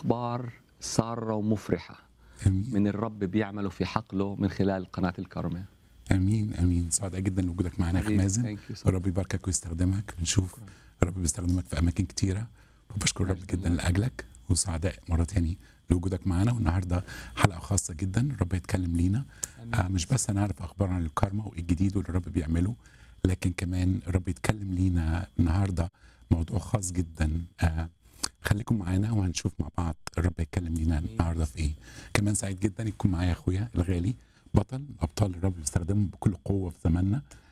اخبار ساره ومفرحه امين من الرب بيعمله في حقله من خلال قناه الكرمه امين امين سعداء جدا لوجودك معانا يا أخي حبيبي، مازن thank you so الرب يباركك ويستخدمك بنشوف الرب بيستخدمك في اماكن كتيره وبشكر الرب جدا لاجلك وسعداء مره تاني لوجودك معانا والنهارده حلقه خاصه جدا الرب يتكلم لينا آه مش بس هنعرف اخبار عن الكارما وايه الجديد واللي الرب بيعمله لكن كمان الرب يتكلم لينا النهارده موضوع خاص جدا آه خليكم معانا وهنشوف مع بعض الرب يتكلم لينا النهارده في ايه كمان سعيد جدا يكون معايا اخويا الغالي بطل ابطال الرب بيستخدمهم بكل قوه في زماننا